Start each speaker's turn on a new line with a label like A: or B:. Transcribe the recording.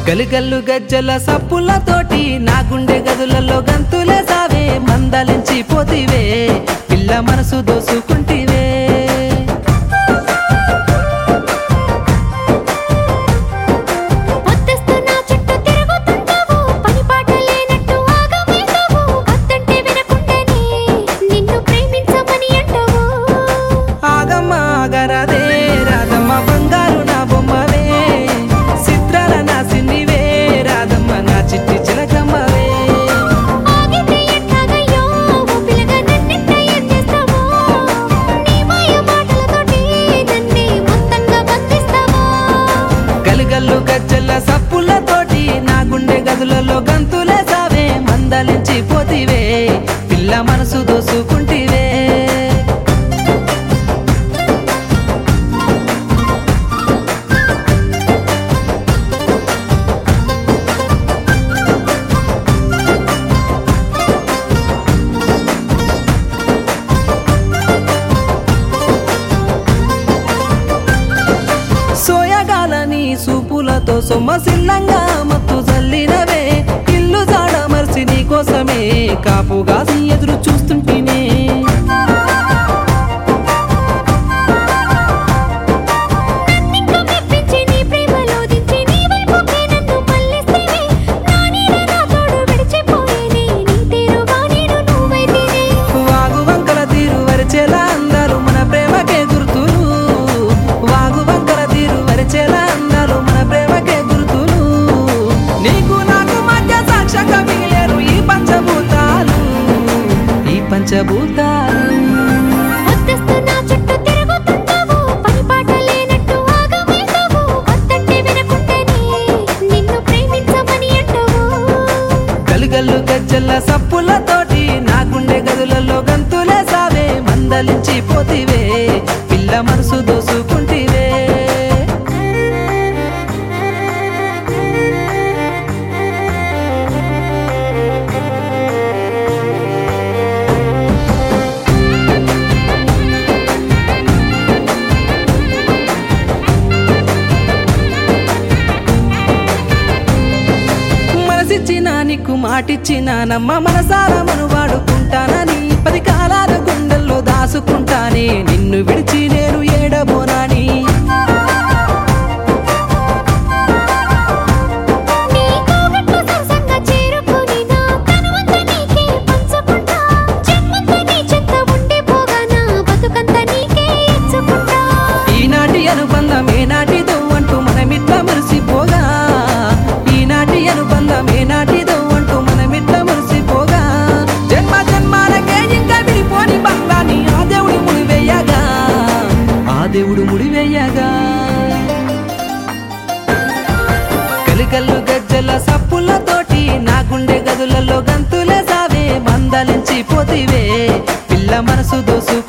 A: గలుగల్లు గజ్జల సప్పులతోటి నా గుండె గదులలో గంతులే సావే మందలించి పోతివే పిల్ల మనసు దోసుకుంటివే
B: పొద్దస్తు నా చుట్టూ తిరుగుతుంటావు పని పాట లేనట్టు ఆగమేతావు వద్దంటే వినకుండానే నిన్ను ప్రేమించమని అంటావు
A: ఆగమ్మ ఆగరాదే రాధమ్మ బంగారు నా బొమ్మవే చిత్రాల నా సిన్నివే రాధమ్మ నా చిట్టి చిలకమ్మవే
B: ఆగితే ఎట్లాగయ్యో ఓ పిల్లగా నన్నెట్ట ఏం చేస్తావో నీ మాయ మాటలతోటి నన్నే మొత్తంగా బంధిస్తావో
A: గలుగల్లు గజ్జల సప్పులతోటి నా గుండె గదులలో గంతులే సావే మందలించి పోతివే పిల్ల మనసు దోసుకుంటివే సోయగాలని సూపులతో సొమ్మసిల్లంగా మత్తు జల్లినవే ఇల్లు జాడ మర్చి నీ కోసమే కాపుగాసి ఎదురు చూస్తుంటేనే
B: నన్నింకా మెప్పించి నీ ప్రేమలో దించి నీ వైపుకే నన్ను మళ్ళిస్తేనే నా నీడ నా తోడు విడిచిపోయేనే నీ తీరుగా నేను నువ్వైతేనే
A: వాగు వంకల తీరు వరిచేలా అందరూ మన ప్రేమకే గుర్తులు వాగు వంకల తీరు వరిచేలా అందరూ మన ప్రేమకే గుర్తులు నీకు నాకు మధ్య సాక్ష్యంగా మిగిలేరు ఈ పంచభూతాలు ఈ పంచభూతాలు
B: వద్దస్తు నా చుట్టూ తిరుగుతుంటావు పని పాట లేనట్టు ఆగమేతావు వద్దంటే వినకుండానే నిన్ను ప్రేమించమని అంటావు
A: గలుగల్లు గజ్జల సప్పులతోటి నా గుండె గదులలో గంతులే సావే మందలించి పోతివే పిల్ల మనసు దోసుకుంటివే మనసిచ్చిన నీకు మాటిచ్చిన నమ్మ మనసారా మను వాడుకుంటానని పది కాలాల గుండెల్లో దాసుకుంటానే నిన్ను విడిచి నేను ఏడబోనాని
B: నీ కోగట్లో సరసంగా చేరుకొని నా తనువంతా నీకే పంచుకుంటా జన్మంతా నీ చెంత ఉండిపోగా నా బతుకంతా నీకే ఇచ్చుకుంటా
A: ఈనాటి అనుబంధం ఏనాటిదో అంటూ మనమిట్లా మురిసిపోగా ఈనాటి అనుబంధం ఏనాటిదో అంటూ మనమిట్లా మురిసిపోగా జన్మ జన్మాలకే ఇంకా విడిపోని బంధాన్ని ఆ దేవుడు ముడివేయగా ఆ దేవుడు ముడివేయగా కలికల్లు గజ్జల సప్పులతోటి నా గుండె గదులలో గంతులే సావే మందలించి పోతివే పిల్ల మనసు దోసు